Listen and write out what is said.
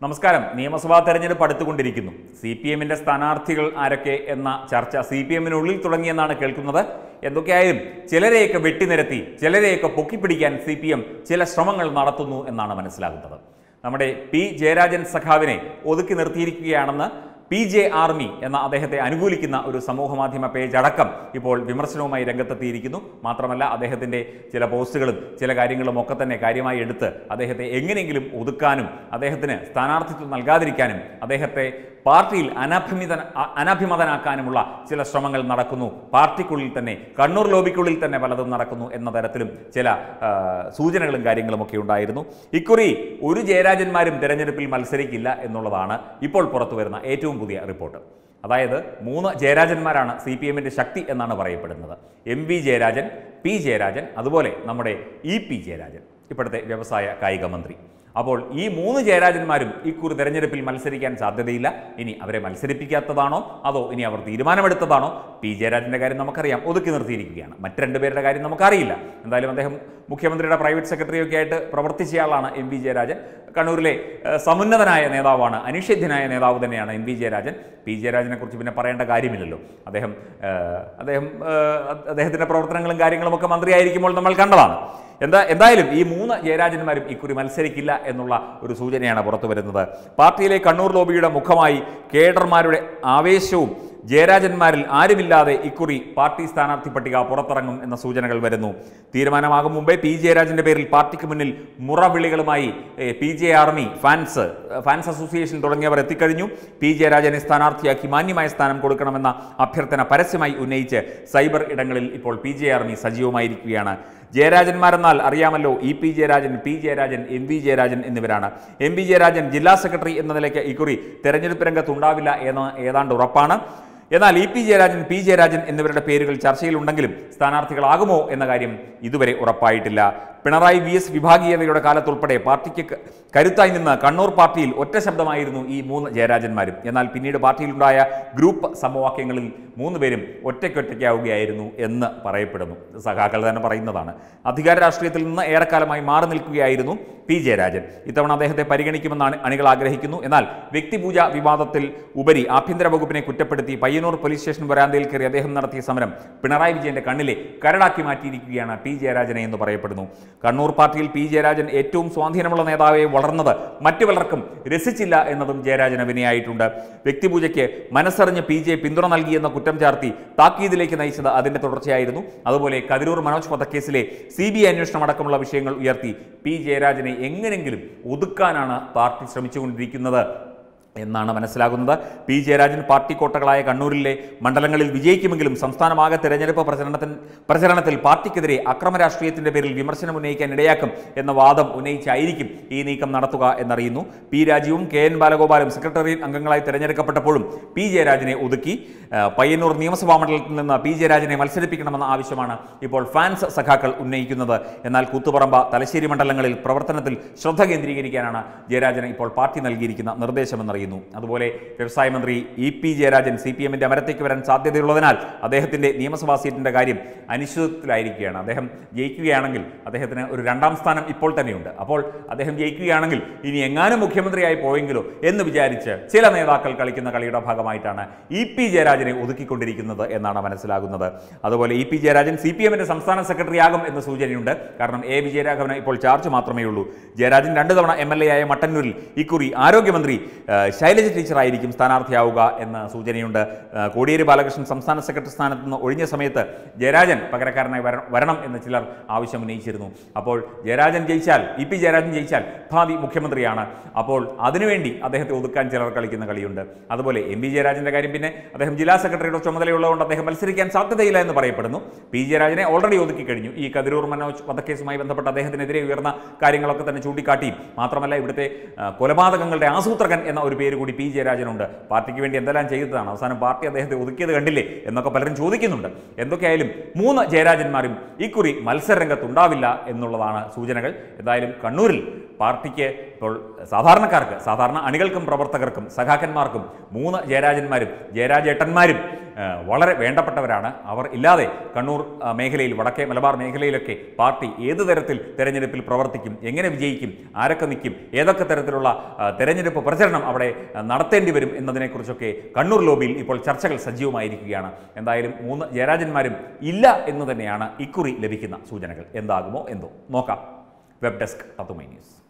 നമസ്കാരം നിയമസഭാ തെരഞ്ഞെടുപ്പ് അടുത്തുകൊണ്ടിരിക്കുന്നു സി പി എമ്മിന്റെ സ്ഥാനാർത്ഥികൾ ആരൊക്കെ എന്ന ചർച്ച സി പി എമ്മിനുള്ളിൽ തുടങ്ങിയെന്നാണ് കേൾക്കുന്നത് എന്തൊക്കെയായാലും ചിലരെയൊക്കെ വെട്ടിനിരത്തി ചിലരെയൊക്കെ പൊക്കിപ്പിടിക്കാൻ സി പി എം ചില ശ്രമങ്ങൾ നടത്തുന്നു എന്നാണ് മനസ്സിലാകുന്നത് നമ്മുടെ പി ജയരാജൻ സഖാവിനെ ഒതുക്കി നിർത്തിയിരിക്കുകയാണെന്ന് പി ജെ ആർമി എന്ന അദ്ദേഹത്തെ അനുകൂലിക്കുന്ന ഒരു സമൂഹമാധ്യമ പേജ് അടക്കം ഇപ്പോൾ വിമർശനവുമായി രംഗത്തെത്തിയിരിക്കുന്നു മാത്രമല്ല അദ്ദേഹത്തിൻ്റെ ചില പോസ്റ്റുകളും ചില കാര്യങ്ങളും ഒക്കെ തന്നെ കാര്യമായി എടുത്ത് അദ്ദേഹത്തെ എങ്ങനെയെങ്കിലും ഒതുക്കാനും അദ്ദേഹത്തിന് സ്ഥാനാർത്ഥിത്വം നൽകാതിരിക്കാനും അദ്ദേഹത്തെ പാർട്ടിയിൽ അനഭിമിത അനഭിമതനാക്കാനുമുള്ള ചില ശ്രമങ്ങൾ നടക്കുന്നു പാർട്ടിക്കുള്ളിൽ തന്നെ കണ്ണൂർ ലോബിക്കുള്ളിൽ തന്നെ പലതും നടക്കുന്നു എന്ന തരത്തിലും ചില ആ, സൂചനകളും കാര്യങ്ങളും ഒക്കെ ഉണ്ടായിരുന്നു ഇക്കുറി ഒരു ജയരാജന്മാരും തെരഞ്ഞെടുപ്പിൽ മത്സരിക്കില്ല എന്നുള്ളതാണ് ഇപ്പോൾ പുറത്തു വരുന്ന ഏറ്റവും പുതിയ റിപ്പോർട്ട് അതായത് മൂന്ന് ജയരാജന്മാരാണ് സി പി എമ്മിൻ്റെ ശക്തി എന്നാണ് പറയപ്പെടുന്നത് M V Jayarajan P Jayarajan അതുപോലെ നമ്മുടെ ഇ പി ജയരാജൻ ഇപ്പോഴത്തെ വ്യവസായ കായിക മന്ത്രി അപ്പോൾ ഈ മൂന്ന് ജയരാജന്മാരും ഇക്കുറി തെരഞ്ഞെടുപ്പിൽ മത്സരിക്കാൻ സാധ്യതയില്ല ഇനി അവരെ മത്സരിപ്പിക്കാത്തതാണോ അതോ ഇനി അവർ തീരുമാനമെടുത്തതാണോ പി ജയരാജന്റെ കാര്യം നമുക്കറിയാം ഒതുക്കി നിർത്തിയിരിക്കുകയാണ് മറ്റ് രണ്ടുപേരുടെ കാര്യം നമുക്കറിയില്ല എന്തായാലും അദ്ദേഹം മുഖ്യമന്ത്രിയുടെ പ്രൈവറ്റ് സെക്രട്ടറിയൊക്കെ ആയിട്ട് പ്രവർത്തിച്ചയാളാണ് എം വി ജയരാജൻ കണ്ണൂരിലെ ഏഹ്, സമുന്നതനായ നേതാവാണ് അനിഷേധ്യനായ നേതാവ് തന്നെയാണ് എം വി ജയരാജൻ പി ജയരാജനെ കുറിച്ച് പിന്നെ പറയേണ്ട കാര്യമില്ലല്ലോ അദ്ദേഹം ഏഹ്, അദ്ദേഹം ഏഹ്, അദ്ദേഹത്തിന്റെ പ്രവർത്തനങ്ങളും കാര്യങ്ങളും ഒക്കെ മന്ത്രിയായിരിക്കുമ്പോൾ നമ്മൾ കണ്ടതാണ് എന്താ എന്തായാലും ഈ മൂന്ന് ജയരാജന്മാരും ഇക്കുറി മത്സരിക്കില്ല എന്നുള്ള ഒരു സൂചനയാണ് പുറത്തു വരുന്നത് പാർട്ടിയിലെ കണ്ണൂർ ലോബിയുടെ മുഖമായി കേഡർമാരുടെ ആവേശവും ജയരാജന്മാരിൽ ആരുമില്ലാതെ ഇക്കുറി പാർട്ടി സ്ഥാനാർത്ഥി പട്ടിക പുറത്തിറങ്ങും എന്ന സൂചനകൾ വരുന്നു തീരുമാനമാകും മുമ്പേ പി ജയരാജന്റെ പേരിൽ പാർട്ടിക്ക് മുന്നിൽ മുറവിളികളുമായി ഏ, പി ജെ ആർമി ഫാൻസ് ഏ, ഫാൻസ് അസോസിയേഷൻ തുടങ്ങിയവർ എത്തിക്കഴിഞ്ഞു പി ജയരാജനെ സ്ഥാനാർത്ഥിയാക്കി മാന്യമായ സ്ഥാനം കൊടുക്കണമെന്ന അഭ്യർത്ഥന പരസ്യമായി ഉന്നയിച്ച് സൈബർ ഇടങ്ങളിൽ ഇപ്പോൾ പി ജെ ആർമി സജീവമായിരിക്കുകയാണ് ജയരാജന്മാരെന്നാൽ അറിയാമല്ലോ E P Jayarajan P Jayarajan M V Jayarajan എന്നിവരാണ് എം വി ജയരാജൻ ജില്ലാ സെക്രട്ടറി എന്ന നിലയ്ക്ക് ഇക്കുറി തെരഞ്ഞെടുപ്പ് രംഗത്ത് ഉണ്ടാവില്ല എന്ന് ഏതാണ്ട് ഉറപ്പാണ് എന്നാൽ E P Jayarajan P Jayarajan എന്നിവരുടെ പേരുകൾ ചർച്ചയിലുണ്ടെങ്കിലും സ്ഥാനാർത്ഥികളാകുമോ എന്ന കാര്യം ഇതുവരെ ഉറപ്പായിട്ടില്ല പിണറായി വി എസ് വിഭാഗീയതയുടെ കാലത്തുൾപ്പെടെ പാർട്ടിക്ക് ക- കരുത്തായി നിന്ന് കണ്ണൂർ പാർട്ടിയിൽ ഒറ്റ ശബ്ദമായിരുന്നു ഈ മൂന്ന് ജയരാജന്മാരും എന്നാൽ പിന്നീട് പാർട്ടിയിലുണ്ടായ ഗ്രൂപ്പ് സമവാക്യങ്ങളിൽ മൂന്ന് പേരും ഒറ്റയ്ക്കൊറ്റയ്ക്കാവുകയായിരുന്നു എന്ന് പറയപ്പെടുന്നു സഖാക്കൾ തന്നെ പറയുന്നതാണ് അധികാര രാഷ്ട്രീയത്തിൽ നിന്ന് ഏറെക്കാലമായി മാറി നിൽക്കുകയായിരുന്നു പി ജയരാജൻ ഇത്തവണ അദ്ദേഹത്തെ പരിഗണിക്കുമെന്നാണ് അണികൾ ആഗ്രഹിക്കുന്നു എന്നാൽ വ്യക്തിപൂജ വിവാദത്തിൽ ഉപരി ആഭ്യന്തര വകുപ്പിനെ കുറ്റപ്പെടുത്തി പയ്യന്നൂർ പോലീസ് സ്റ്റേഷൻ വരാന്തയിൽ കയറി അദ്ദേഹം നടത്തിയ സമരം പിണറായി വിജയന്റെ കണ്ണിലെ കരടാക്കി മാറ്റിയിരിക്കുകയാണ് പി ജയരാജനെ എന്ന് പറയപ്പെടുന്നു കണ്ണൂർ പാർട്ടിയിൽ പി ജയരാജൻ ഏറ്റവും സ്വാധീനമുള്ള നേതാവെ വളർന്നത് മറ്റു പലർക്കും രസിച്ചില്ല എന്നതും ജയരാജന് വിനയായിട്ടുണ്ട് വ്യക്തിപൂജയ്ക്ക് മനസ്സറിഞ്ഞ് പി ജെ പിന്തുണ നൽകിയെന്ന കുറ്റം ചാർത്തി താക്കീതിലേക്ക് നയിച്ചത് അതിന്റെ തുടർച്ചയായിരുന്നു അതുപോലെ കതിരൂർ മനോജ് വധക്കേസിലെ സി ബി ഐ അന്വേഷണം അടക്കമുള്ള വിഷയങ്ങൾ ഉയർത്തി പി ജയരാജനെ എങ്ങനെങ്കിലും ഒതുക്കാനാണ് പാർട്ടി ശ്രമിച്ചുകൊണ്ടിരിക്കുന്നത് എന്നാണ് മനസ്സിലാകുന്നത് പി ജയരാജൻ പാർട്ടി കോട്ടകളായ കണ്ണൂരിലെ മണ്ഡലങ്ങളിൽ വിജയിക്കുമെങ്കിലും സംസ്ഥാനമാകെ തെരഞ്ഞെടുപ്പ് പ്രചരണത്തിന് പ്രചരണത്തിൽ പാർട്ടിക്കെതിരെ അക്രമ രാഷ്ട്രീയത്തിന്റെ പേരിൽ വിമർശനം ഉന്നയിക്കാൻ ഇടയാക്കും എന്ന വാദം ഉന്നയിച്ചായിരിക്കും ഈ നീക്കം നടത്തുക എന്നറിയുന്നു പി രാജീവും കെ എൻ ബാലഗോപാലും സെക്രട്ടേറിയറ്റ് അംഗങ്ങളായി തെരഞ്ഞെടുക്കപ്പെട്ടപ്പോഴും പി ജയരാജനെ ഒതുക്കി ആ, പയ്യന്നൂർ നിയമസഭാ മണ്ഡലത്തിൽ നിന്ന് പി ജയരാജനെ മത്സരിപ്പിക്കണമെന്ന ആവശ്യമാണ് ഇപ്പോൾ ഫാൻസ് സഖാക്കൾ ഉന്നയിക്കുന്നത് എന്നാൽ കൂത്തുപറമ്പ തലശ്ശേരി മണ്ഡലങ്ങളിൽ പ്രവർത്തനത്തിൽ ശ്രദ്ധ കേന്ദ്രീകരിക്കാനാണ് ജയരാജന് ഇപ്പോൾ പാർട്ടി നൽകിയിരിക്കുന്ന നിർദ്ദേശമെന്നറിയുന്നു അതുപോലെ വ്യവസായ മന്ത്രി E P Jayarajan C P എമ്മിന്റെ അമരത്തേക്ക് വരാൻ സാധ്യതയുള്ളതിനാൽ അദ്ദേഹത്തിന്റെ നിയമസഭാ സീറ്റിന്റെ കാര്യം അനിശ്ചിതത്വത്തിലായിരിക്കുകയാണ് അദ്ദേഹം ജയിക്കുകയാണെങ്കിൽ അദ്ദേഹത്തിന് ഒരു രണ്ടാം സ്ഥാനം ഇപ്പോൾ തന്നെയുണ്ട് അപ്പോൾ അദ്ദേഹം ജയിക്കുകയാണെങ്കിൽ ഇനി എങ്ങാനും മുഖ്യമന്ത്രിയായി പോയെങ്കിലോ എന്ന് വിചാരിച്ച് ചില നേതാക്കൾ കളിക്കുന്ന കളിയുടെ ഭാഗമായിട്ടാണ് ഇ പി ജയരാജനെ ഒതുക്കിക്കൊണ്ടിരിക്കുന്നത് എന്നാണ് മനസ്സിലാകുന്നത് അതുപോലെ E P Jayarajan C P എമ്മിന്റെ സംസ്ഥാന സെക്രട്ടറി ആകും എന്ന് സൂചനയുണ്ട് കാരണം എ വിജയരാഘവന് ഇപ്പോൾ ചാർജ് മാത്രമേ ഉള്ളൂ ജയരാജൻ രണ്ടു തവണ എം എൽ എ ആയ മട്ടന്നൂരിൽ ഇക്കുറി ആരോഗ്യമന്ത്രി ആ, ശൈലജ ടീച്ചറായിരിക്കും സ്ഥാനാർത്ഥിയാവുക എന്ന സൂചനയുണ്ട് ആ, കോടിയേരി ബാലകൃഷ്ണൻ സംസ്ഥാന സെക്രട്ടറി സ്ഥാനത്ത് നിന്ന് ഒഴിഞ്ഞ സമയത്ത് ജയരാജൻ പകരക്കാരനായി വര- വരണം എന്ന് ചിലർ ആവശ്യം ഉന്നയിച്ചിരുന്നു അപ്പോൾ ജയരാജൻ ജയിച്ചാൽ ഇ പി ജയരാജൻ ജയിച്ചാൽ ഭാവി മുഖ്യമന്ത്രിയാണ് അപ്പോൾ അതിനുവേണ്ടി അദ്ദേഹത്തെ ഒതുക്കാൻ ചിലർ കളിക്കുന്ന കളിയുണ്ട് അതുപോലെ എം വി ജയരാജന്റെ കാര്യം പിന്നെ അദ്ദേഹം ജില്ലാ സെക്രട്ടറിയുടെ ചുമതലയുള്ളതുകൊണ്ട് അദ്ദേഹം മത്സരിക്കാൻ സാധ്യതയില്ല എന്ന് പറയപ്പെടുന്നു പി ജയരാജനെ ഓൾറെഡി ഒതുക്കി കഴിഞ്ഞു ഈ കതിരൂർ മനോജ് വധക്കേസുമായി ബന്ധപ്പെട്ട് അദ്ദേഹത്തിനെതിരെ ഉയർന്ന കാര്യങ്ങളൊക്കെ തന്നെ ചൂണ്ടിക്കാട്ടിയും മാത്രമല്ല ഇവിടുത്തെ ആ, കൊലപാതകങ്ങളുടെ ആസൂത്രകൻ എന്ന ഒരു പേര് കൂടി പി ജയരാജനുണ്ട് പാർട്ടിക്ക് വേണ്ടി എന്തെല്ലാം ചെയ്തതാണ് അവസാനം പാർട്ടി അദ്ദേഹത്തെ ഒതുക്കിയത് കണ്ടില്ലേ എന്നൊക്കെ പലരും ചോദിക്കുന്നുണ്ട് എന്തൊക്കെയായാലും മൂന്ന് ജയരാജന്മാരും ഇക്കുറി മത്സരരംഗത്തുണ്ടാവില്ല എന്നുള്ളതാണ് സൂചനകൾ എന്തായാലും കണ്ണൂരിൽ പാർട്ടിക്ക് ഇപ്പോൾ സാധാരണക്കാർക്ക് സാധാരണ അണികൾക്കും പ്രവർത്തകർക്കും സഖാക്കന്മാർക്കും മൂന്ന് ജയരാജന്മാരും ജയരാജേട്ടന്മാരും ആ, വളരെ വേണ്ടപ്പെട്ടവരാണ് അവർ ഇല്ലാതെ കണ്ണൂർ ആ, മേഖലയിൽ വടക്കേ മലബാർ മേഖലയിലൊക്കെ പാർട്ടി ഏത് തരത്തിൽ തെരഞ്ഞെടുപ്പിൽ പ്രവർത്തിക്കും എങ്ങനെ വിജയിക്കും ആരൊക്കെ നിൽക്കും ഏതൊക്കെ തരത്തിലുള്ള ആ, തെരഞ്ഞെടുപ്പ് പ്രചരണം അവിടെ ആ, നടത്തേണ്ടി വരും എന്നതിനെക്കുറിച്ചൊക്കെ കണ്ണൂർ ലോബിയിൽ ഇപ്പോൾ ചർച്ചകൾ സജീവമായിരിക്കുകയാണ് എന്തായാലും മൂന്ന് ജയരാജന്മാരും ഇല്ല എന്ന് തന്നെയാണ് ഇക്കുറി ലഭിക്കുന്ന സൂചനകൾ എന്താകുമോ എന്തോ നോക്കാം വെബ് ഡെസ്ക് തത്തുമൈ ന്യൂസ്